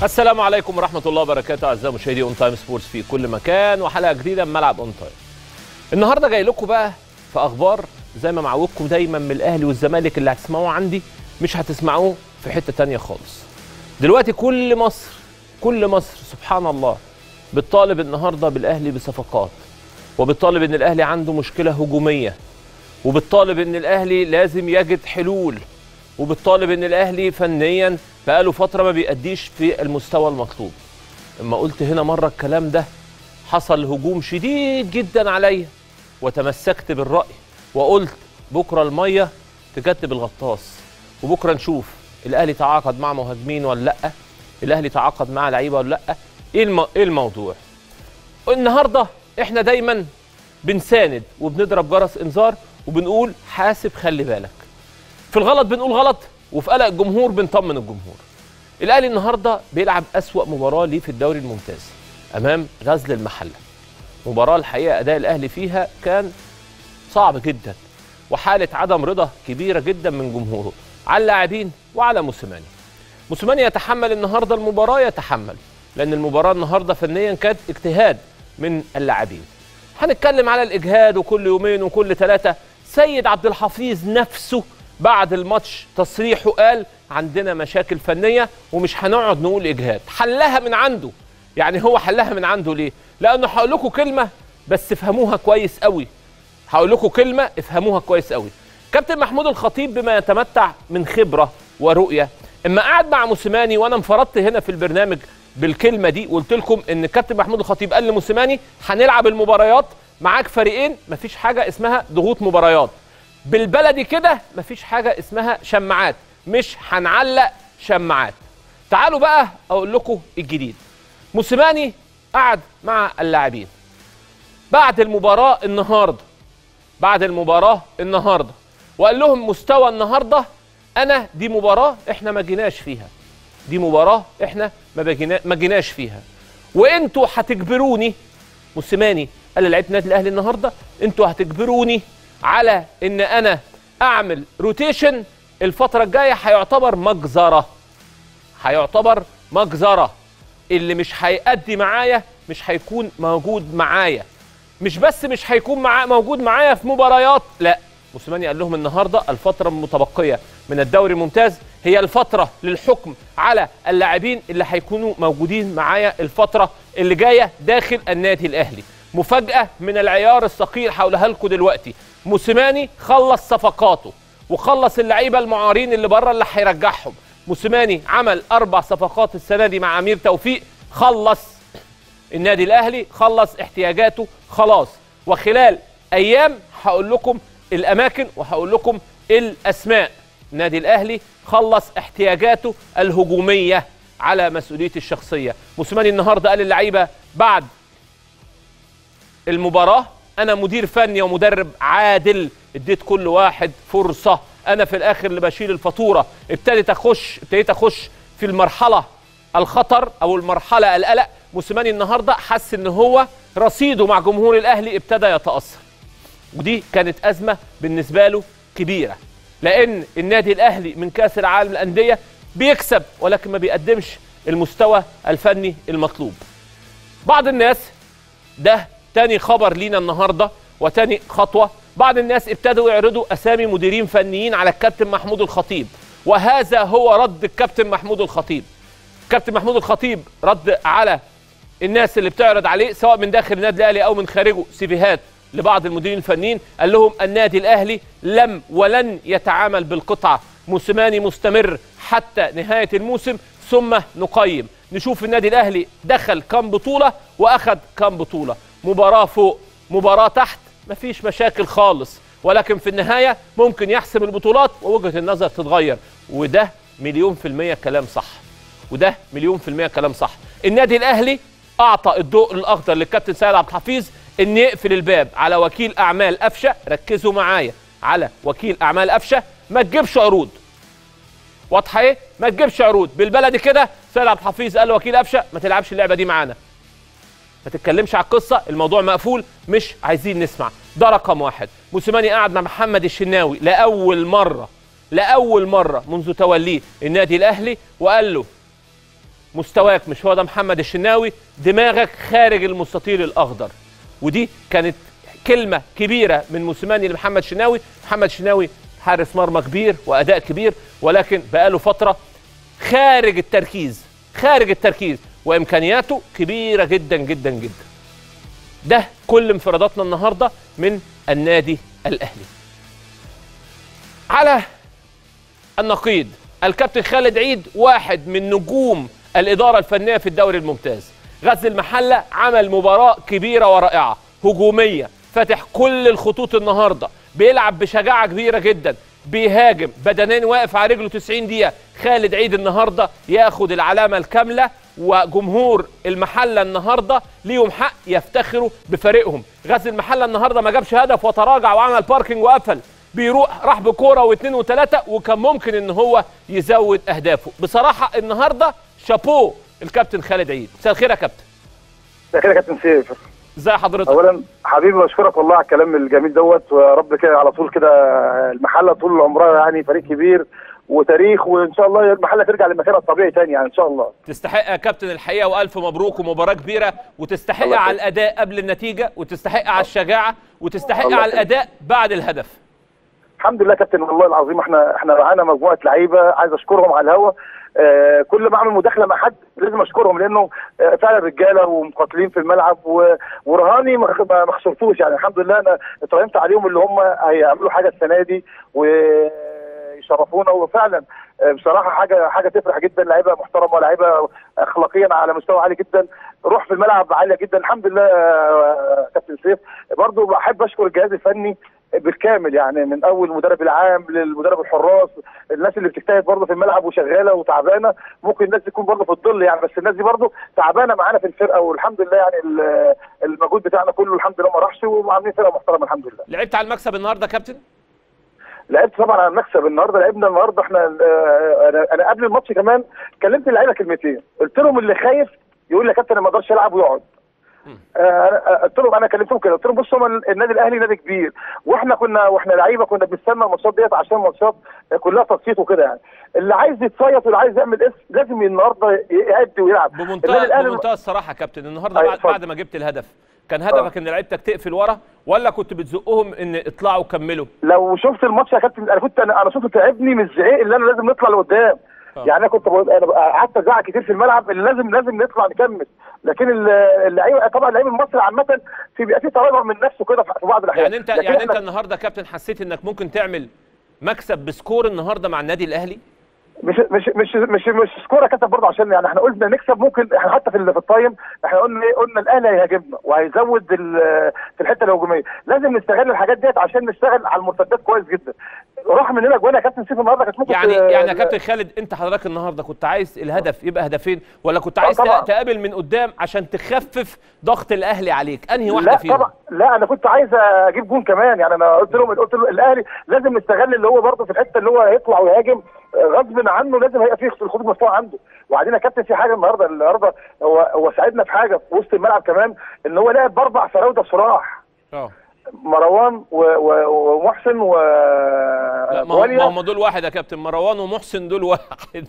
السلام عليكم ورحمة الله وبركاته أعزائي مشاهدي أون تايم سبورتس في كل مكان وحلقة جديدة من ملعب أون تايم. النهارده جاي لكم بقى في أخبار زي ما معودكم دايما من الأهلي والزمالك اللي هتسمعوه عندي مش هتسمعوه في حتة تانية خالص. دلوقتي كل مصر كل مصر سبحان الله بتطالب النهارده بالأهلي بصفقات وبتطالب إن الأهلي عنده مشكلة هجومية وبتطالب إن الأهلي لازم يجد حلول وبتطالب ان الاهلي فنيا بقاله فتره ما بيأديش في المستوى المطلوب اما قلت هنا مره الكلام ده حصل هجوم شديد جدا عليا وتمسكت بالراي وقلت بكره الميه تكتب الغطاس وبكره نشوف الاهلي تعاقد مع مهاجمين ولا لا الاهلي تعاقد مع لعيبه ولا لا ايه الم... ايه الموضوع النهارده احنا دايما بنساند وبنضرب جرس انذار وبنقول حاسب خلي بالك في الغلط بنقول غلط وفي قلق الجمهور بنطمن الجمهور الاهلي النهارده بيلعب اسوا مباراه ليه في الدوري الممتاز امام غزل المحله مباراه الحقيقه اداء الاهلي فيها كان صعب جدا وحاله عدم رضا كبيره جدا من جمهوره على اللاعبين وعلى موسيماني موسيماني يتحمل النهارده المباراه يتحمل لان المباراه النهارده فنيا كانت اجتهاد من اللاعبين هنتكلم على الاجهاد وكل يومين وكل ثلاثه سيد عبد الحفيظ نفسه بعد الماتش تصريحه قال عندنا مشاكل فنيه ومش هنقعد نقول اجهاد حلها من عنده يعني هو حلها من عنده ليه لانه هقول لكم كلمه بس افهموها كويس قوي هقول لكم كلمه افهموها كويس قوي كابتن محمود الخطيب بما يتمتع من خبره ورؤيه اما قعد مع موسيماني وانا انفردت هنا في البرنامج بالكلمه دي وقلت لكم ان كابتن محمود الخطيب قال لموسيماني هنلعب المباريات معاك فريقين مفيش حاجه اسمها ضغوط مباريات بالبلدي كده مفيش حاجه اسمها شماعات مش هنعلق شماعات تعالوا بقى اقول لكم الجديد موسيماني قعد مع اللاعبين بعد المباراه النهارده بعد المباراه النهارده وقال لهم مستوى النهارده انا دي مباراه احنا ما جيناش فيها دي مباراه احنا ما بجينا ما جيناش فيها وانتوا هتجبروني موسيماني قال لعيبه النادي الاهلي النهارده انتوا هتجبروني على ان انا اعمل روتيشن الفتره الجايه هيعتبر مجزره هيعتبر مجزره اللي مش هيأدي معايا مش هيكون موجود معايا مش بس مش هيكون معا موجود معايا في مباريات لا موسيماني قال لهم النهارده الفتره المتبقيه من الدوري الممتاز هي الفتره للحكم على اللاعبين اللي هيكونوا موجودين معايا الفتره اللي جايه داخل النادي الاهلي مفاجاه من العيار الثقيل هقولها لكم دلوقتي موسيماني خلص صفقاته وخلص اللعيبه المعارين اللي بره اللي هيرجعهم موسيماني عمل اربع صفقات السنه دي مع امير توفيق خلص النادي الاهلي خلص احتياجاته خلاص وخلال ايام هقول لكم الاماكن وهقول لكم الاسماء النادي الاهلي خلص احتياجاته الهجوميه على مسؤوليتي الشخصيه موسيماني النهارده قال للعيبه بعد المباراه انا مدير فني ومدرب عادل اديت كل واحد فرصه انا في الاخر اللي بشيل الفاتوره ابتديت اخش ابتديت اخش في المرحله الخطر او المرحله القلق موسيماني النهارده حس ان هو رصيده مع جمهور الاهلي ابتدى يتاثر ودي كانت ازمه بالنسبه له كبيره لان النادي الاهلي من كاس العالم للانديه بيكسب ولكن ما بيقدمش المستوى الفني المطلوب بعض الناس ده تاني خبر لينا النهارده وتاني خطوه بعض الناس ابتدوا يعرضوا اسامي مديرين فنيين على الكابتن محمود الخطيب وهذا هو رد الكابتن محمود الخطيب كابتن محمود الخطيب رد على الناس اللي بتعرض عليه سواء من داخل النادي الاهلي او من خارجه سيفيهات لبعض المديرين الفنيين قال لهم النادي الاهلي لم ولن يتعامل بالقطعه موسيماني مستمر حتى نهايه الموسم ثم نقيم نشوف النادي الاهلي دخل كام بطوله واخد كام بطوله مباراه فوق مباراه تحت مفيش مشاكل خالص ولكن في النهايه ممكن يحسم البطولات ووجهه النظر تتغير وده مليون في الميه كلام صح وده مليون في الميه كلام صح النادي الاهلي اعطى الضوء الاخضر للكابتن سيد عبد الحفيظ ان يقفل الباب على وكيل اعمال قفشه ركزوا معايا على وكيل اعمال قفشه ما تجيبش عروض واضحه ايه ما تجيبش عروض بالبلدي كده سيد عبد الحفيظ قال لوكيل قفشه ما تلعبش اللعبه دي معانا ما تتكلمش على القصه الموضوع مقفول مش عايزين نسمع ده رقم واحد موسيماني قاعد مع محمد الشناوي لاول مره لاول مره منذ توليه النادي الاهلي وقال له مستواك مش هو ده محمد الشناوي دماغك خارج المستطيل الاخضر ودي كانت كلمه كبيره من موسيماني لمحمد شناوي محمد شناوي حارس مرمى كبير واداء كبير ولكن بقاله فتره خارج التركيز خارج التركيز وامكانياته كبيره جدا جدا جدا ده كل انفراداتنا النهارده من النادي الاهلي على النقيض الكابتن خالد عيد واحد من نجوم الاداره الفنيه في الدوري الممتاز غزل المحله عمل مباراه كبيره ورائعه هجوميه فاتح كل الخطوط النهارده بيلعب بشجاعه كبيره جدا بيهاجم بدنيا واقف على رجله 90 دقيقه خالد عيد النهارده ياخد العلامه الكامله وجمهور المحله النهارده ليهم حق يفتخروا بفريقهم غزل المحله النهارده ما جابش هدف وتراجع وعمل باركينج وقفل بيروح راح بكوره واثنين وثلاثه وكان ممكن ان هو يزود اهدافه بصراحه النهارده شابوه الكابتن خالد عيد مساء الخير يا كابتن ده كده كابتن سيف ازي حضرتك اولا حبيبي بشكرك والله على الكلام الجميل دوت ويا رب كده على طول كده المحله طول عمرها يعني فريق كبير وتاريخ وان شاء الله المحله ترجع لمكانها الطبيعي تاني يعني ان شاء الله تستحق يا كابتن الحقيقه والف مبروك ومباراه كبيره وتستحق الله على يخليك. الاداء قبل النتيجه وتستحق على الشجاعه وتستحق الله على يخليك. الاداء بعد الهدف الحمد لله كابتن والله العظيم احنا احنا معانا مجموعه لعيبه عايز اشكرهم على الهوا آه كل ما اعمل مداخله مع حد لازم اشكرهم لانه آه فعلا رجاله ومقاتلين في الملعب و- ورهاني ما خ- ما ما خسرتوش يعني الحمد لله انا اتراهنت عليهم اللي هم هيعملوا حاجه السنه دي ويشرفونا وفعلا آه بصراحه حاجه حاجه تفرح جدا لعيبه محترمه لعيبه اخلاقيا على مستوى عالي جدا روح في الملعب عاليه جدا الحمد لله آه، كابتن سيف برضو بحب اشكر الجهاز الفني بالكامل يعني من اول المدرب العام للمدرب الحراس الناس اللي بتجتهد برضه في الملعب وشغاله وتعبانه ممكن الناس دي تكون برضه في الظل يعني بس الناس دي برضه تعبانه معانا في الفرقه والحمد لله يعني ال- المجهود بتاعنا كله الحمد لله ما راحش وعاملين فرقه محترمه الحمد لله لعبت على المكسب النهارده يا كابتن لعبت طبعا على المكسب النهارده لعبنا النهارده احنا آه، انا انا قبل الماتش كمان كلمت اللعيبه كلمتين قلت لهم اللي خايف يقول لي يا كابتن انا ما اقدرش العب ويقعد آه، أنا- آه، قلت لهم انا كلمتهم كده قلت لهم بصوا هم النادي الاهلي نادي كبير واحنا كنا واحنا لعيبه كنا بنستنى الماتشات ديت عشان ماتشات كلها تصفيت وكده يعني اللي عايز يتصيط واللي عايز يعمل اسم لازم النهارده يأدي ويلعب النادي بمنتهى الأهلي- بمنتهى الصراحه يا كابتن النهارده أيوة، بعد, اتفضل. بعد ما جبت الهدف كان هدفك ان لعيبتك تقفل ورا ولا كنت بتزقهم ان اطلعوا كملوا لو شفت الماتش يا كابتن انا كنت انا, أنا صوتي تعبني من الزعيق اللي انا لازم نطلع لقدام آه. يعني انا كنت بقول انا بقى- قعدت ازعق كتير في الملعب اللي لازم لازم نطلع نكمل لكن ال- اللعيبه طبعا اللعيب المصري عامه في بيبقى في تراجع من نفسه كده في بعض الاحيان يعني انت لكن يعني إحنا- انت النهارده يا كابتن حسيت انك ممكن تعمل مكسب بسكور النهارده مع النادي الاهلي مش مش مش مش مش سكوره كتب برضه عشان يعني احنا قلنا نكسب ممكن احنا حتى في ال- في التايم احنا قلنا ايه قلنا الاهلي هيهاجمنا وهيزود ال- في الحته الهجوميه لازم نستغل الحاجات ديت عشان نشتغل على المرتدات كويس جدا راح مننا جوانا يا كابتن سيف النهارده كانت ممكن يعني ت- يعني يا كابتن خالد انت حضرتك النهارده كنت عايز الهدف يبقى هدفين ولا كنت آه عايز طبعاً. تقابل من قدام عشان تخفف ضغط الاهلي عليك انهي واحده لا فيهم طبعا لا انا كنت عايز اجيب جون كمان يعني انا قلت لهم قلت له الاهلي لازم نستغل اللي هو برضه في الحته اللي هو هيطلع ويهاجم غصب عنه لازم هيبقى فيه الخطوط مفتوحه عنده وبعدين يا كابتن في حاجه النهارده النهارده هو هو ساعدنا في حاجه في وسط الملعب كمان ان هو لعب باربع فراوده بصراح اه مروان و- و- ومحسن و لا ما هو- ما بواليا. هم دول واحد يا كابتن مروان ومحسن دول واحد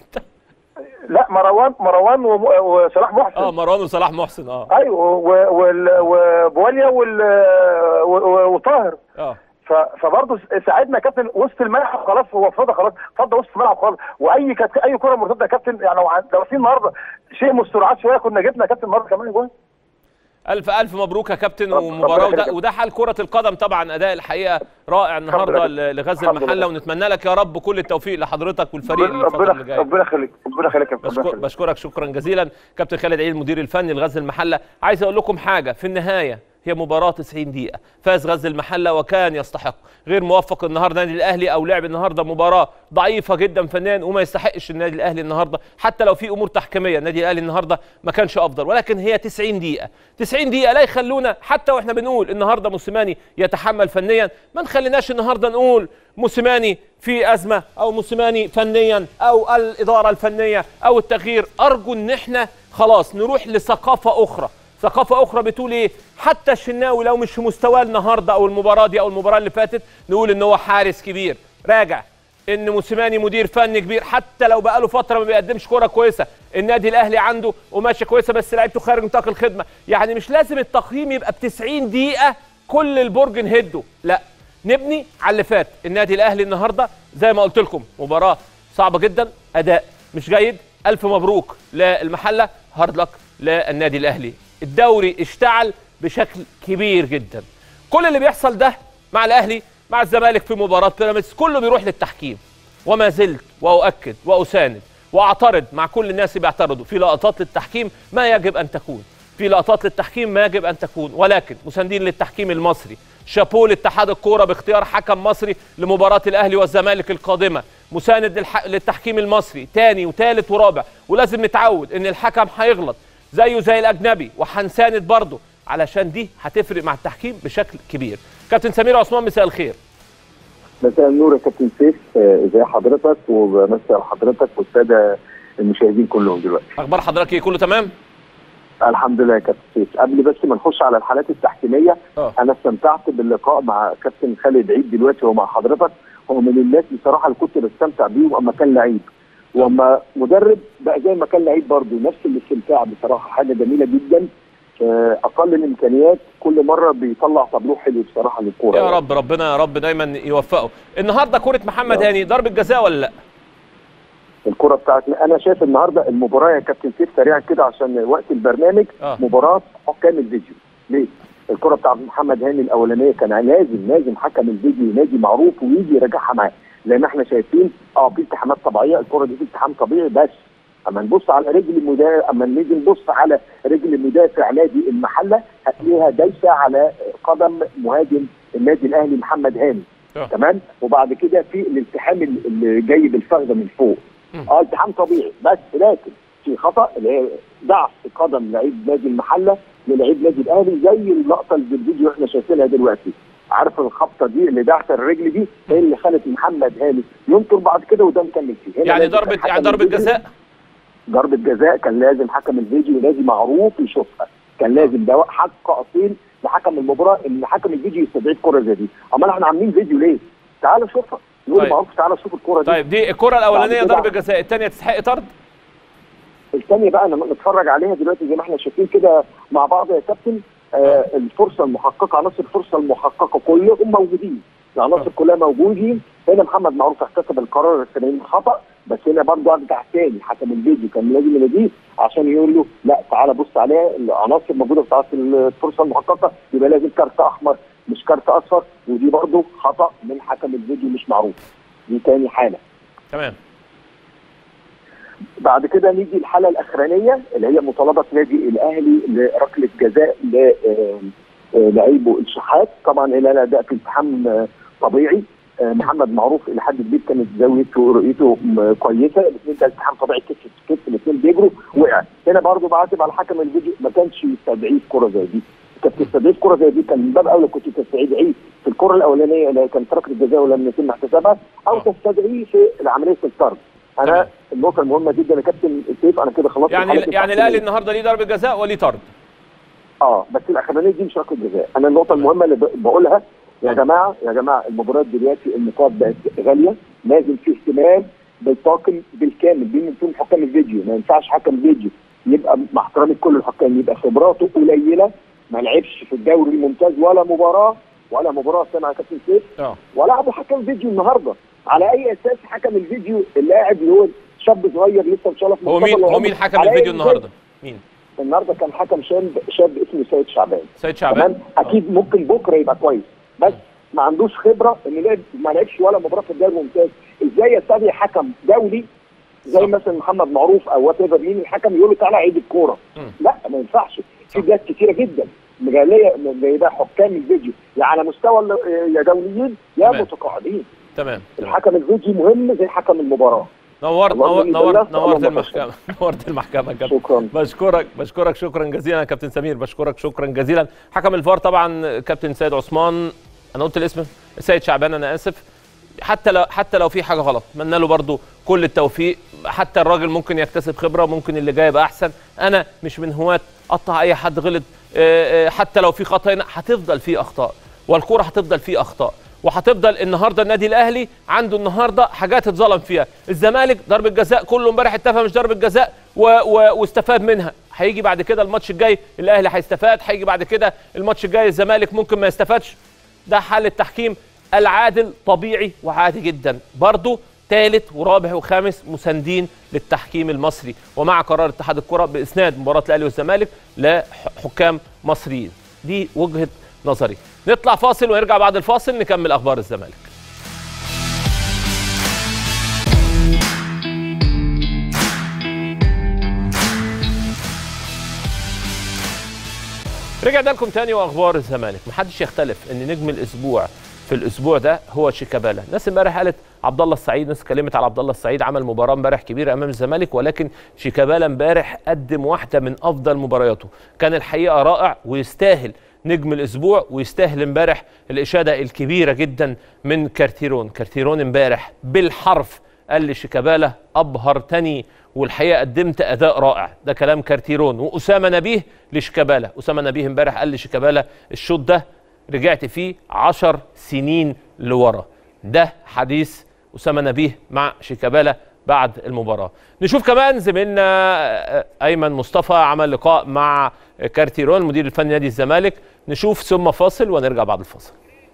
لا مروان مروان وم- وصلاح محسن اه مروان وصلاح محسن اه ايوه و- وال- وبواليا وال- و- و- وطاهر اه ف- فبرضه ساعدنا كابتن وسط الملعب خلاص هو فضى خلاص فضى وسط الملعب خالص واي كانت اي كره مرتده يا كابتن يعني لو عن- لو في النهارده شيء من السرعات شويه كنا جبنا كابتن النهارده كمان جوان الف الف مبروك يا كابتن رب- ومباراه ربنا وده, يخليك. وده حال كره القدم طبعا اداء الحقيقه رائع النهارده لله. ل- لغزل الحمد المحله لله. ونتمنى لك يا رب كل التوفيق لحضرتك والفريق الفتره اللي ربنا جايه ربنا يخليك ربنا يخليك يا كابتن، ربنا بشكر يخليك بشكرك شكرا جزيلا كابتن خالد عيد المدير الفني لغزل المحله عايز اقول لكم حاجه في النهايه هي مباراة 90 دقيقة، فاز غزل المحلة وكان يستحق، غير موفق النهارده النادي الأهلي أو لعب النهارده مباراة ضعيفة جدا فنيا وما يستحقش النادي الأهلي النهارده، حتى لو في أمور تحكيمية النادي الأهلي النهارده ما كانش أفضل، ولكن هي 90 دقيقة، 90 دقيقة لا يخلونا حتى واحنا بنقول النهارده موسيماني يتحمل فنيا، ما نخليناش النهارده نقول موسيماني في أزمة أو موسيماني فنيا أو الإدارة الفنية أو التغيير، أرجو إن احنا خلاص نروح لثقافة أخرى، ثقافة أخرى بتقول إيه؟ حتى الشناوي لو مش في مستواه النهارده أو المباراة دي أو المباراة اللي فاتت نقول إن هو حارس كبير، راجع ان موسيماني مدير فني كبير حتى لو بقاله فتره ما بيقدمش كوره كويسه النادي الاهلي عنده قماشه كويسه بس لعيبته خارج نطاق الخدمه يعني مش لازم التقييم يبقى ب 90 دقيقه كل البرج نهده لا نبني على اللي فات النادي الاهلي النهارده زي ما قلت لكم مباراه صعبه جدا اداء مش جيد الف مبروك للمحله هارد لك للنادي الاهلي الدوري اشتعل بشكل كبير جدا كل اللي بيحصل ده مع الاهلي مع الزمالك في مباراه بيراميدز كله بيروح للتحكيم وما زلت واؤكد واساند واعترض مع كل الناس اللي بيعترضوا في لقطات للتحكيم ما يجب ان تكون في لقطات للتحكيم ما يجب ان تكون ولكن مساندين للتحكيم المصري شابوه لاتحاد الكوره باختيار حكم مصري لمباراه الاهلي والزمالك القادمه مساند للح... للتحكيم المصري تاني وتالت ورابع ولازم نتعود ان الحكم هيغلط زيه زي الاجنبي وهنساند برضه علشان دي هتفرق مع التحكيم بشكل كبير كابتن سمير عثمان مساء الخير مساء النور يا كابتن سيف آه، ازي حضرتك وبمسي على حضرتك والساده المشاهدين كلهم دلوقتي اخبار حضرتك ايه كله تمام الحمد لله يا كابتن سيف قبل بس ما نخش على الحالات التحكيميه اه انا استمتعت باللقاء مع كابتن خالد عيد دلوقتي ومع حضرتك هو من الناس بصراحه اللي كنت بستمتع بيهم اما كان لعيب واما مدرب بقى زي ما كان لعيب برضه نفس الاستمتاع بصراحه حاجه جميله جدا آه، اقل الامكانيات كل مره بيطلع طابلوه حلو بصراحه للكوره يا رب ربنا يا رب دايما يوفقه النهارده كره محمد يا. هاني ضربه جزاء ولا لا الكره بتاعتنا انا شايف النهارده المباراه يا كابتن سيف سريعا كده عشان وقت البرنامج اه مباراه حكام الفيديو ليه؟ الكره بتاعت محمد هاني الاولانيه كان لازم لازم حكم الفيديو نادي معروف ويجي يراجعها معاه زي ما احنا شايفين اه في التحامات طبيعيه الكره دي في التحام طبيعي بس اما نبص على رجل المدافع اما نيجي نبص على رجل مدافع نادي المحله هتلاقيها دايسه على قدم مهاجم النادي الاهلي محمد هاني آه. تمام وبعد كده في الالتحام اللي جاي بالفخذه من فوق مم. اه التحام طبيعي بس لكن في خطا اللي هي ضعف قدم لعيب نادي المحله للعيب نادي الاهلي زي اللقطه اللي في الفيديو احنا شايفينها دلوقتي عارف الخبطه دي اللي دعت الرجل دي هي اللي خلت محمد هاني ينطر بعد كده وده مكمل فيه هنا يعني لازم ضربه كان يعني حكم ضربه الفيديو- جزاء ضربه جزاء كان لازم حكم الفيديو نادي معروف يشوفها كان لازم ده حق اصيل لحكم المباراه ان حكم الفيديو يستدعي الكره زي دي امال احنا عاملين فيديو ليه؟ تعالوا شوفها يقول طيب. معروف تعالى شوف الكره دي طيب دي الكره الاولانيه بعد كده- ضربه جزاء الثانيه تستحق طرد الثانيه بقى لما نتفرج عليها دلوقتي زي ما احنا شايفين كده مع بعض يا كابتن آه الفرصه المحققه عناصر الفرصه المحققه كلهم موجودين العناصر كلها موجودين هنا محمد معروف احتسب القرار السليم خطا بس هنا برضه ارجع تاني حكم الفيديو كان لازم يناديه عشان يقول له لا تعالى بص عليها العناصر موجوده بتاعت الفرصه المحققه يبقى لازم كارت احمر مش كارت اصفر ودي برضه خطا من حكم الفيديو مش معروف دي تاني حاله تمام بعد كده نيجي الحاله الاخرانيه اللي هي مطالبه نادي الاهلي لركله جزاء لعيبه الشحات طبعا هنا الاداء في التحام آه، طبيعي آه، محمد معروف الى حد كبير كانت زاويته ورؤيته م- كويسه الاثنين كان التحام طبيعي كتف في كتف الاثنين بيجروا وقع هنا برضه بعاتب على حكم الفيديو ما كانش يستدعيه في كره زي دي كانت تستدعيه في كره زي دي كان من باب اولى كنت تستدعيه في الكره الاولانيه اللي كانت ركله جزاء ولم يتم احتسابها او آه. تستدعيه في عمليه الطرد تمام. انا النقطه المهمه جدا يا كابتن سيف انا كده خلصت يعني الحلقة يعني التحكيمية. الاهلي النهارده ليه ضربه جزاء وليه طرد اه بس الاخرانيه دي مش ركله جزاء انا النقطه المهمه اللي ب- بقولها يا آه. جماعه يا جماعه المباريات دلوقتي النقاط بقت غاليه لازم في اهتمام بالطاقم بالكامل بما فيهم حكام الفيديو ما ينفعش حكم فيديو يبقى مع احترامي لكل الحكام يبقى خبراته قليله ما لعبش في الدوري الممتاز ولا مباراه ولا مباراه سامع يا كابتن سيف اه ولعبوا حكم فيديو النهارده على اي اساس حكم الفيديو اللاعب اللي هو شاب صغير لسه ان شاء الله في هو مقتبل مين هو العمر. مين حكم على أي الفيديو أساس؟ النهارده مين النهارده كان حكم شاب شاب اسمه سيد شعبان سيد تمام شعبان اكيد ممكن بكره يبقى كويس بس ما عندوش خبره ان لعب ما لعبش ولا مباراه في الدوري الممتاز ازاي يستدعي حكم دولي زي صح. مثلا محمد معروف او وات ايفر مين الحكم يقول له تعالى عيد الكوره مم. لا ما ينفعش في صح. بلاد كتيره جدا مجاليه زي ده حكام الفيديو يا على مستوى ال- يا دوليين يا تمام. متقاعدين تمام تمام الحكم الفيديو مهم زي حكم المباراه نورت الله نورت يجزيك نورت الله، نورت اللهم المحكمه نورت المحكمه يا كابتن شكرا بشكرك بشكرك شكرا جزيلا يا كابتن سمير بشكرك شكرا جزيلا حكم الفار طبعا كابتن سيد عثمان انا قلت الاسم سيد شعبان انا اسف حتى لو حتى لو في حاجه غلط اتمنى له برضو كل التوفيق حتى الراجل ممكن يكتسب خبره ممكن اللي جاي يبقى احسن انا مش من هواة قطع اي حد غلط آه، آه، حتى لو في خطا هنا هتفضل في اخطاء والكوره هتفضل في اخطاء وهتفضل النهارده النادي الاهلي عنده النهارده حاجات اتظلم فيها الزمالك ضربه جزاء كله امبارح اتفق مش ضربه جزاء و... و... واستفاد منها هيجي بعد كده الماتش الجاي الاهلي هيستفاد هيجي بعد كده الماتش الجاي الزمالك ممكن ما يستفادش ده حل التحكيم العادل طبيعي وعادي جدا برضه ثالث ورابع وخامس مساندين للتحكيم المصري ومع قرار اتحاد الكره باسناد مباراه الاهلي والزمالك لحكام مصريين دي وجهه نظري نطلع فاصل ونرجع بعد الفاصل نكمل اخبار الزمالك رجعنا لكم تاني واخبار الزمالك محدش يختلف ان نجم الاسبوع في الاسبوع ده هو شيكابالا الناس امبارح قالت عبد الله السعيد ناس اتكلمت على عبد الله السعيد عمل مباراه امبارح كبيره امام الزمالك ولكن شيكابالا امبارح قدم واحده من افضل مبارياته كان الحقيقه رائع ويستاهل نجم الاسبوع ويستاهل امبارح الاشاده الكبيره جدا من كارتيرون كارتيرون امبارح بالحرف قال لشيكابالا ابهرتني والحقيقه قدمت اداء رائع ده كلام كارتيرون واسامه نبيه لشيكابالا اسامه نبيه امبارح قال لشيكابالا الشوط ده رجعت فيه عشر سنين لورا ده حديث اسامه نبيه مع شيكابالا بعد المباراه نشوف كمان زميلنا ايمن مصطفى عمل لقاء مع كارتيرون المدير الفني نادي الزمالك نشوف ثم فاصل ونرجع بعد الفاصل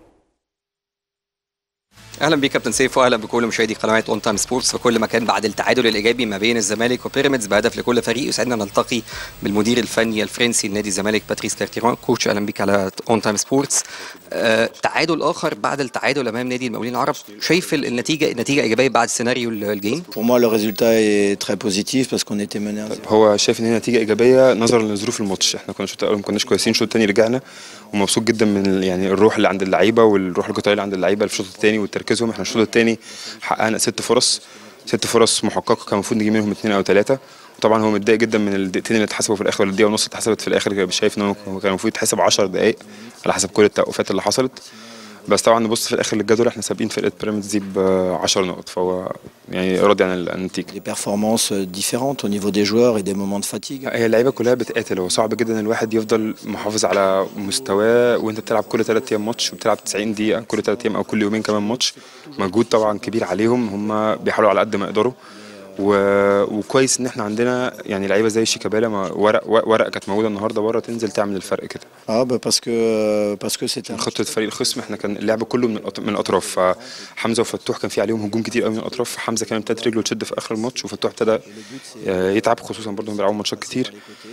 اهلا بيك كابتن سيف واهلا بكل مشاهدي قناه اون تايم سبورتس في كل مكان بعد التعادل الايجابي ما بين الزمالك وبيراميدز بهدف لكل فريق يسعدنا نلتقي بالمدير الفني الفرنسي لنادي الزمالك باتريس كارتيرون كوتش اهلا بيك على اون تايم سبورتس آه تعادل اخر بعد التعادل امام نادي المقاولين العرب شايف النتيجه النتيجه ايجابيه بعد سيناريو الجيم Pour moi, le résultat est très positif parce qu'on était mené à 0. هو شايف ان هي نتيجه ايجابيه نظرا لظروف الماتش احنا كنا الشوط الاول ما كناش كويسين الشوط الثاني رجعنا ومبسوط جدا من ال- يعني الروح اللي عند اللعيبه والروح القتاليه اللي عند اللعيبه في الشوط الثاني وتركيزهم احنا الشوط الثاني حققنا ست فرص ست فرص محققه كان المفروض نجيب منهم اثنين او ثلاثه وطبعا هو متضايق جدا من الدقيقتين اللي اتحسبوا في الاخر ولا الدقيقه ونص اللي اتحسبت في الاخر شايف ان هو كان المفروض يتحسب 10 دقائق على حسب كل التوقفات اللي حصلت بس طبعا نبص في الاخر للجدول احنا سابقين فرقه بيراميدز دي ب 10 نقط فهو يعني راضي عن النتيجه Des performances différentes au niveau des joueurs et des moments de fatigue. هي اللعيبه كلها بتقاتل هو صعب جدا الواحد يفضل محافظ على مستواه وانت بتلعب كل ثلاث ايام ماتش وبتلعب 90 دقيقه كل ثلاث ايام او كل يومين كمان ماتش مجهود طبعا كبير عليهم هم بيحاولوا على قد ما يقدروا و... وكويس ان احنا عندنا يعني لعيبه زي شيكابالا ما ورق ورق كانت موجوده النهارده بره تنزل تعمل الفرق كده Ah, bah, parce que parce que c'était un خطه فريق الخصم احنا كان اللعب كله من الأط- من الاطراف فحمزه وفتوح كان في عليهم هجوم كتير قوي من الاطراف حمزه كان ابتدت رجله تشد في اخر الماتش وفتوح ابتدى آه، يتعب خصوصا برضه بيلعبوا ماتشات كتير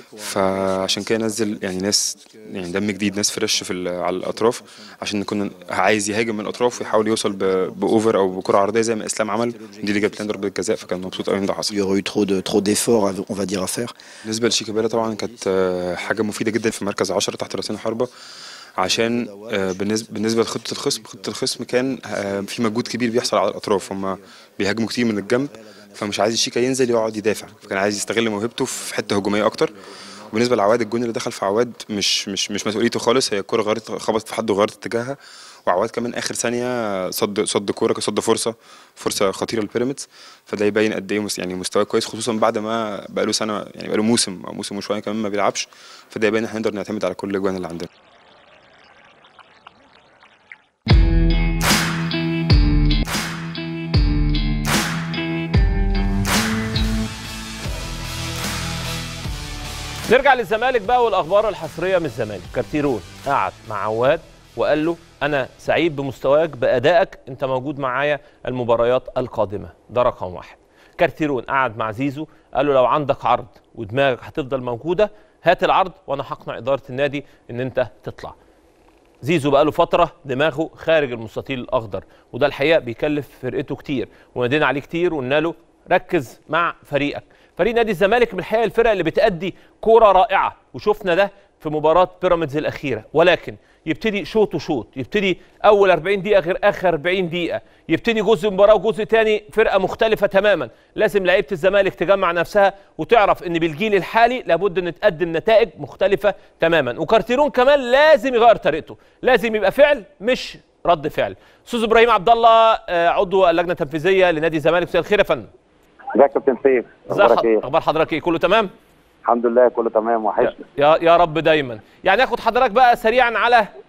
فعشان كده نزل يعني ناس يعني دم جديد ناس فريش في ال- على الاطراف عشان كنا عايز يهاجم من الاطراف ويحاول يوصل ب- باوفر او بكره عرضيه زي ما اسلام عمل دي اللي جابت لنا ضربه جزاء فكان مبسوط قوي ان ده حصل il y aurait eu trop de trop d'efforts à- on va dire à faire. بالنسبه لشيكابالا طبعا كانت آه، حاجه مفيده جدا في مركز 10 تحت راسين حربه عشان آه، بالنسبه بالنسبه لخطه الخصم خطه الخصم كان آه، في مجهود كبير بيحصل على الاطراف هم بيهاجموا كتير من الجنب فمش عايز الشيكا ينزل يقعد يدافع فكان عايز يستغل موهبته في حته هجوميه اكتر وبالنسبه لعواد الجون اللي دخل في عواد مش مش مش مسؤوليته خالص هي الكوره غيرت خبطت في حد وغيرت اتجاهها وعواد كمان اخر ثانيه صد صد كوره صد فرصه فرصه خطيره للبيراميدز فده يبين قد ايه مس- يعني مستواه كويس خصوصا بعد ما بقاله سنه يعني بقاله موسم او موسم وشويه كمان ما بيلعبش فده يبين ان احنا نقدر نعتمد على كل الاجوان اللي عندنا نرجع للزمالك بقى والاخبار الحصريه من الزمالك كارتيرون قعد مع عواد وقال له انا سعيد بمستواك بادائك انت موجود معايا المباريات القادمه ده رقم واحد كارتيرون قعد مع زيزو قال له لو عندك عرض ودماغك هتفضل موجوده هات العرض وانا هقنع اداره النادي ان انت تطلع زيزو بقاله فترة دماغه خارج المستطيل الأخضر وده الحقيقة بيكلف فرقته كتير ونادينا عليه كتير وقلنا له ركز مع فريقك فريق نادي الزمالك من الحقيقة الفرق اللي بتأدي كورة رائعة وشفنا ده في مباراة بيراميدز الأخيرة ولكن يبتدي شوط وشوط يبتدي أول 40 دقيقة غير آخر 40 دقيقة يبتدي جزء مباراة وجزء تاني فرقة مختلفة تماما لازم لعيبة الزمالك تجمع نفسها وتعرف ان بالجيل الحالي لابد ان تقدم نتائج مختلفة تماما وكارتيرون كمان لازم يغير طريقته لازم يبقى فعل مش رد فعل استاذ ابراهيم عبد الله آه، عضو اللجنه التنفيذيه لنادي الزمالك مساء الخير يا فندم ازيك يا كابتن سيف ازي اخبارك ح- ايه اخبار حضرتك ايه كله تمام الحمد لله كله تمام وحشنا يا يا رب دايما يعني اخد حضرتك بقى سريعا على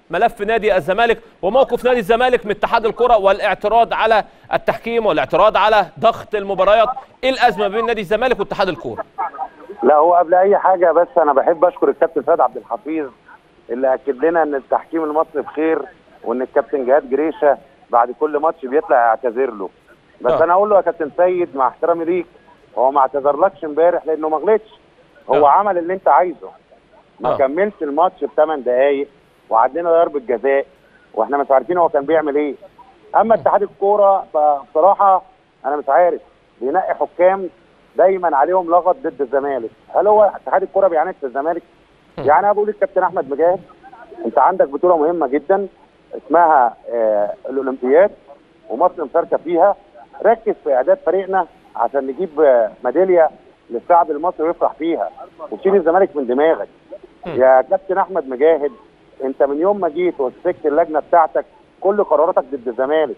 ملف نادي الزمالك وموقف نادي الزمالك من اتحاد الكره والاعتراض على التحكيم والاعتراض على ضغط المباريات ايه الازمه بين نادي الزمالك واتحاد الكره لا هو قبل اي حاجه بس انا بحب اشكر الكابتن سيد عبد الحفيظ اللي اكد لنا ان التحكيم المصري بخير وان الكابتن جهاد جريشه بعد كل ماتش بيطلع يعتذر له بس آه. انا اقول له يا كابتن سيد مع احترامي ليك هو ما اعتذرلكش امبارح لانه ما غلطش هو آه. عمل اللي انت عايزه ما آه. كملش الماتش بثمان دقائق وعدينا ضربه جزاء واحنا مش عارفين هو كان بيعمل ايه اما اتحاد الكوره فبصراحه انا مش عارف بينقي حكام دايما عليهم لغط ضد الزمالك هل هو اتحاد الكوره بيعاند في الزمالك يعني انا بقول للكابتن احمد مجاهد انت عندك بطوله مهمه جدا اسمها آه الاولمبياد ومصر مشاركه فيها ركز في اعداد فريقنا عشان نجيب آه، ميداليه للشعب المصري ويفرح فيها وشيل الزمالك من دماغك يا كابتن احمد مجاهد انت من يوم ما جيت ومسكت اللجنه بتاعتك كل قراراتك ضد الزمالك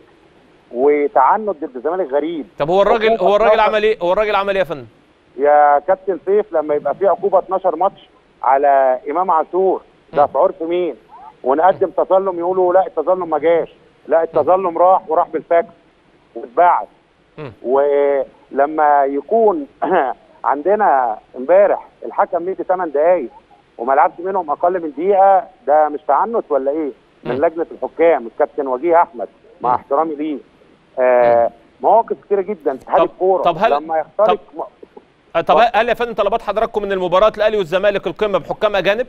وتعنت ضد الزمالك غريب طب هو الراجل عقوبة هو الراجل 12 عمل ايه هو الراجل عمل ايه يا فندم يا كابتن سيف لما يبقى في عقوبه 12 ماتش على امام عاشور ده في عرف مين ونقدم تظلم يقولوا لا التظلم ما جاش لا التظلم راح وراح بالفاكس واتبعت مم. ولما يكون عندنا امبارح الحكم مدي 8 دقايق وما لعبش منهم اقل من دقيقه ده مش تعنت ولا ايه؟ من مم. لجنه الحكام الكابتن وجيه احمد مع احترامي ليه آه مواقف كتيره جدا اتحاد طب- الكوره طب هل- لما يختلط م- آه، طب هل يا فندم طلبات حضراتكم من المباراه الاهلي والزمالك القمه بحكام اجانب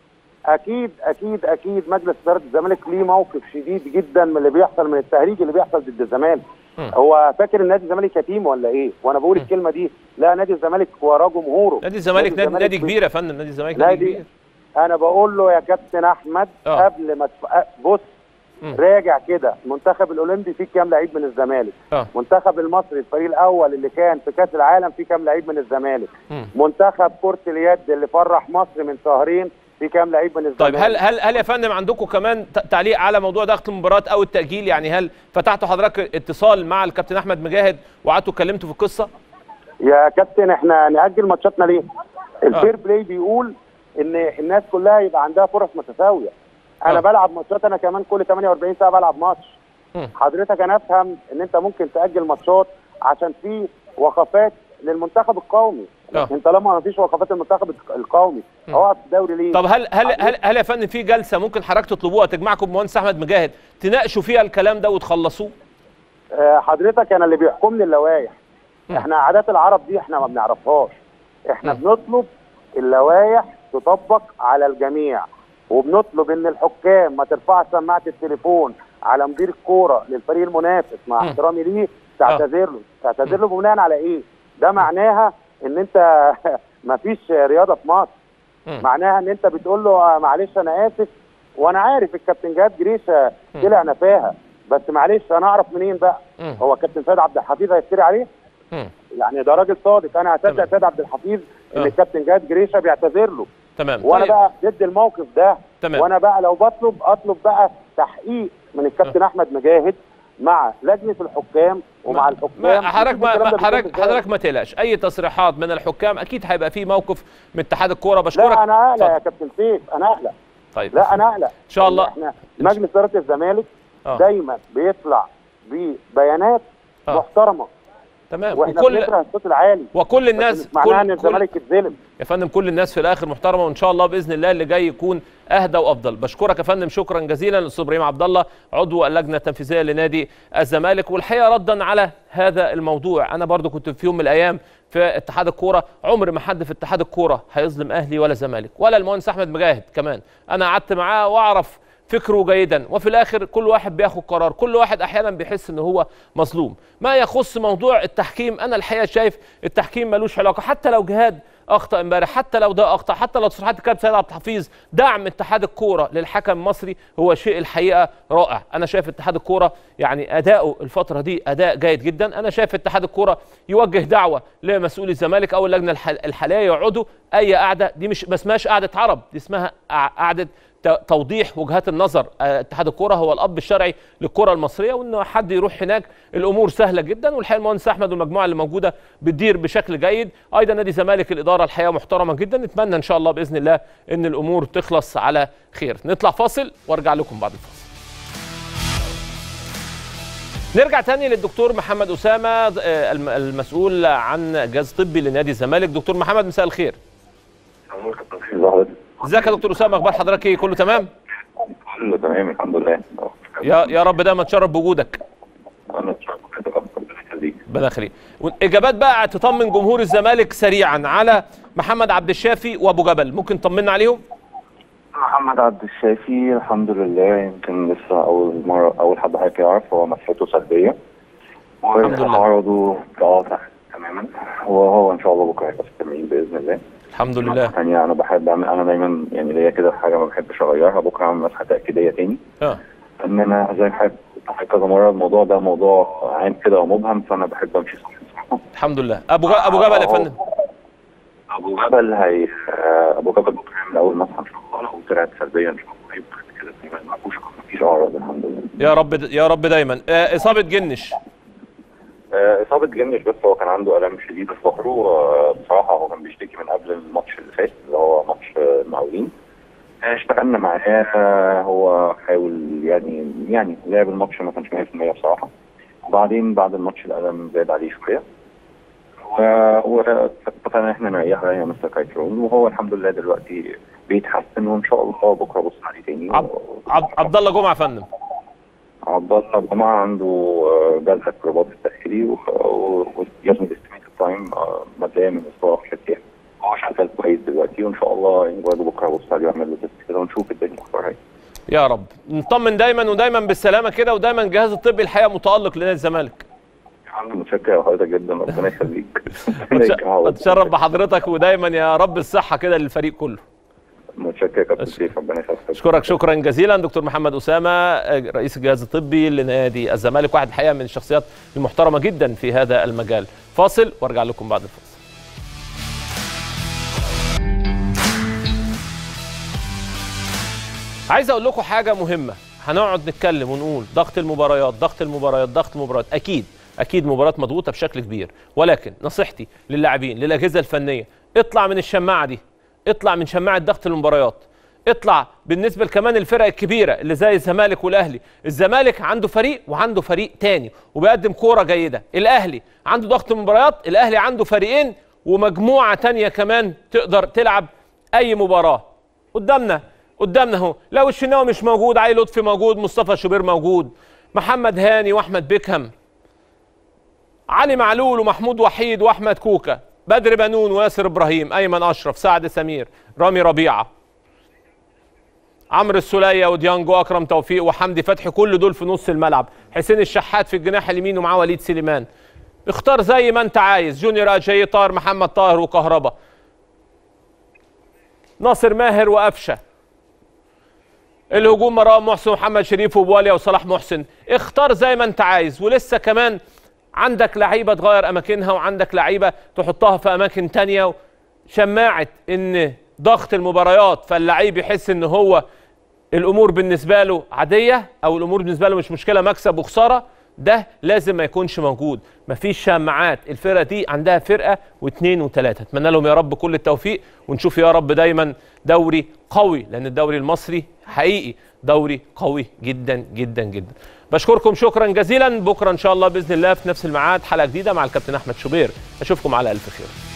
اكيد اكيد اكيد مجلس اداره الزمالك ليه موقف شديد جدا من اللي بيحصل من التهريج اللي بيحصل ضد الزمالك مم. هو فاكر ان نادي الزمالك يتيم ولا ايه وانا بقول الكلمه دي لا نادي الزمالك وراه جمهوره نادي الزمالك نادي, نادي بي- كبير يا فندم نادي الزمالك نادي نادي كبير انا بقول له يا كابتن احمد آه. قبل ما تف... أ- بص مم. راجع كده المنتخب الاولمبي فيه كام لعيب من الزمالك اه منتخب المصري الفريق الاول اللي كان في كاس العالم فيه كام لعيب من الزمالك مم. منتخب كره اليد اللي فرح مصر من شهرين فيه كام لعيب من الزمالك طيب هل هل هل يا فندم عندكم كمان ت- تعليق على موضوع ضغط المباراه او التاجيل يعني هل فتحتوا حضرتك اتصال مع الكابتن احمد مجاهد وقعدتوا اتكلمتوا في القصه يا كابتن احنا نأجل ماتشاتنا ليه؟ الفير بلاي بيقول ان الناس كلها يبقى عندها فرص متساويه. انا آه. بلعب ماتشات انا كمان كل 48 ساعه بلعب ماتش. مم. حضرتك انا افهم ان انت ممكن تأجل ماتشات عشان في وقفات للمنتخب القومي. آه. لكن طالما ما فيش وقفات للمنتخب القومي اوقف الدوري ليه؟ طب هل هل هل, هل يا فندم في جلسه ممكن حضرتك تطلبوها تجمعكم بمهندس احمد مجاهد تناقشوا فيها الكلام ده وتخلصوه آه، حضرتك انا اللي بيحكمني اللوائح مم. احنا عادات العرب دي احنا ما بنعرفهاش احنا مم. بنطلب اللوائح تطبق على الجميع وبنطلب ان الحكام ما ترفعش سماعه التليفون على مدير الكوره للفريق المنافس مع مم. احترامي ليه تعتذر له تعتذر له بناء على ايه ده معناها ان انت ما فيش رياضه في مصر مم. معناها ان انت بتقول له آه، معلش انا اسف وانا عارف الكابتن جهاد جريشه طلع نفاهه بس معلش انا اعرف منين بقى مم. هو كابتن سيد عبد الحفيظ هيفتري عليه مم. يعني ده راجل صادق انا تمام. هصدق سيد عبد الحفيظ ان آه. الكابتن جهاد جريشه بيعتذر له تمام وانا طيب. بقى ضد الموقف ده تمام. وانا بقى لو بطلب اطلب بقى تحقيق من الكابتن احمد مجاهد مع لجنه الحكام ومع الحكام ما حضرتك نشوف الكلام ما ده ما- حضرتك بيتم إزاي. حضرتك ما تقلقش اي تصريحات من الحكام اكيد هيبقى في موقف من اتحاد الكوره بشكرك لا انا اقلق يا اتفضل. كابتن سيف انا اقلق طيب لا انا اقلق ان شاء الله. احنا مجلس اداره الزمالك آه. دايما بيطلع ببيانات آه. محترمه تمام واحنا وكل بنكره الصوت العالي وكل بس الناس مش معناها ان كل, كل الزمالك اتظلم يا فندم كل الناس في الاخر محترمه وان شاء الله باذن الله اللي جاي يكون اهدى وافضل بشكرك يا فندم شكرا جزيلا الاستاذ ابراهيم عبد الله عضو اللجنه التنفيذيه لنادي الزمالك والحقيقه ردا على هذا الموضوع انا برضو كنت في يوم من الايام في اتحاد الكوره عمر ما حد في اتحاد الكوره هيظلم اهلي ولا زمالك ولا المهندس احمد مجاهد كمان انا قعدت معاه واعرف فكره جيدا وفي الاخر كل واحد بياخد قرار كل واحد احيانا بيحس ان هو مظلوم ما يخص موضوع التحكيم انا الحقيقه شايف التحكيم ملوش علاقه حتى لو جهاد اخطا امبارح حتى لو ده اخطا حتى لو تصريحات الكابتن سيد عبد الحفيظ دعم اتحاد الكوره للحكم المصري هو شيء الحقيقه رائع انا شايف اتحاد الكوره يعني اداؤه الفتره دي اداء جيد جدا انا شايف اتحاد الكوره يوجه دعوه لمسؤولي الزمالك او اللجنه الح- الحاليه يقعدوا اي قعده دي مش ما اسمهاش قعده عرب دي اسمها قع- قعده ت- توضيح وجهات النظر آه، اتحاد الكوره هو الاب الشرعي للكره المصريه وان حد يروح هناك الامور سهله جدا والحقيقه المهندس احمد والمجموعه اللي موجوده بتدير بشكل جيد ايضا نادي الزمالك الاداره الحقيقه محترمه جدا نتمنى ان شاء الله باذن الله ان الامور تخلص على خير نطلع فاصل وارجع لكم بعد الفاصل نرجع تاني للدكتور محمد اسامه آه، الم- المسؤول عن جهاز طبي لنادي الزمالك دكتور محمد مساء الخير ازيك يا دكتور اسامه اخبار حضرتك ايه كله تمام كله تمام الحمد لله يا يا رب دايما تشرف بوجودك انا اتشرفت بحضرتك ربنا يخليك ربنا يخليك اجابات بقى تطمن جمهور الزمالك سريعا على محمد عبد الشافي وابو جبل ممكن طمنا عليهم محمد عبد الشافي الحمد لله يمكن لسه اول مره اول حد حضرتك يعرف هو مسحته سلبيه الحمد لله. وعرضه اه تحت تماما هو هو ان شاء الله بكره هيبقى في التمرين باذن الله الحمد لله ثانية انا بحب اعمل انا دايما يعني ليا كده حاجه ما بحبش اغيرها بكره اعمل مسحه تاكيديه تاني اه ان انا زي ما حضرتك قلت كذا مره الموضوع ده موضوع عام كده ومبهم فانا بحب امشي صح الحمد لله ابو ج- ابو جبل يا فندم ابو جبل هي آه، ابو جبل بكره هيعمل اول مسحه ان شاء الله لو طلعت سلبيه ان شاء الله يبقى كده تمام ما فيهوش ما فيش اعراض الحمد لله يا رب يا رب دايما آه، اصابه جنش آه، اصابه جنش بس هو كان عنده الام شديد في ظهره آه، بصراحه هو كان بيشتكي من قبل الماتش اللي فات اللي هو ماتش آه، المقاولين آه، اشتغلنا معاه آه، هو حاول يعني يعني لعب الماتش ما كانش 100% بصراحه وبعدين بعد الماتش الالم زاد عليه شويه و- واتفقنا ان احنا نريحه يا مستر كايترون وهو الحمد لله دلوقتي بيتحسن وان شاء الله بكره بص عليه تاني عب- عب- عبد الله جمعه يا فندم عبد الله جماعة عنده آه، جلسة رباط التأخيري ويزن الاستيميت تايم مبدئيا من اسبوع 10 ايام هو شغال كويس دلوقتي وان شاء الله ينجواد بكره بص عليه ويعمل له تيست كده ونشوف الدنيا اخبارها ايه يا رب نطمن دايما ودايما بالسلامه كده ودايما الجهاز الطبي الحقيقه متالق لنادي الزمالك يا عم متشكر لحضرتك جدا ربنا يخليك ربنا أتش- يكرمك. اتشرف بحضرتك ودايما يا رب الصحه كده للفريق كله متشكر يا كابتن سيف ربنا يخليك اشكرك شكرا جزيلا دكتور محمد اسامه آه، رئيس الجهاز الطبي لنادي الزمالك واحد الحقيقه من الشخصيات المحترمه جدا في هذا المجال فاصل وارجع لكم بعد الفاصل عايز اقول لكم حاجه مهمه هنقعد نتكلم ونقول ضغط المباريات ضغط المباريات ضغط المباريات اكيد اكيد مباراه مضغوطه بشكل كبير ولكن نصيحتي للاعبين للاجهزه الفنيه اطلع من الشماعه دي اطلع من شماعه ضغط المباريات اطلع بالنسبه كمان الفرق الكبيره اللي زي الزمالك والاهلي الزمالك عنده فريق وعنده فريق تاني وبيقدم كوره جيده الاهلي عنده ضغط مباريات الاهلي عنده فريقين ومجموعه تانية كمان تقدر تلعب اي مباراه قدامنا قدامنا اهو لو الشناوي مش موجود علي لطفي موجود مصطفى شوبير موجود محمد هاني واحمد بيكهام علي معلول ومحمود وحيد واحمد كوكا بدر بنون وياسر ابراهيم ايمن اشرف سعد سمير رامي ربيعه عمرو السوليه وديانج واكرم توفيق وحمدي فتحي كل دول في نص الملعب حسين الشحات في الجناح اليمين ومعاه وليد سليمان اختار زي ما انت عايز جونيور اجاي طاهر محمد طاهر وكهربا ناصر ماهر وقفشه الهجوم مروان محسن ومحمد شريف وبواليا وصلاح محسن اختار زي ما انت عايز ولسه كمان عندك لعيبه تغير اماكنها وعندك لعيبه تحطها في اماكن تانية شماعه ان ضغط المباريات فاللعيب يحس ان هو الامور بالنسبه له عاديه او الامور بالنسبه له مش مشكله مكسب وخساره ده لازم ما يكونش موجود مفيش شماعات الفرقه دي عندها فرقه واثنين وثلاثه اتمنى لهم يا رب كل التوفيق ونشوف يا رب دايما دوري قوي لان الدوري المصري حقيقي دوري قوي جدا جدا جدا بشكركم شكرا جزيلا بكره ان شاء الله باذن الله في نفس الميعاد حلقه جديده مع الكابتن احمد شوبير اشوفكم على الف خير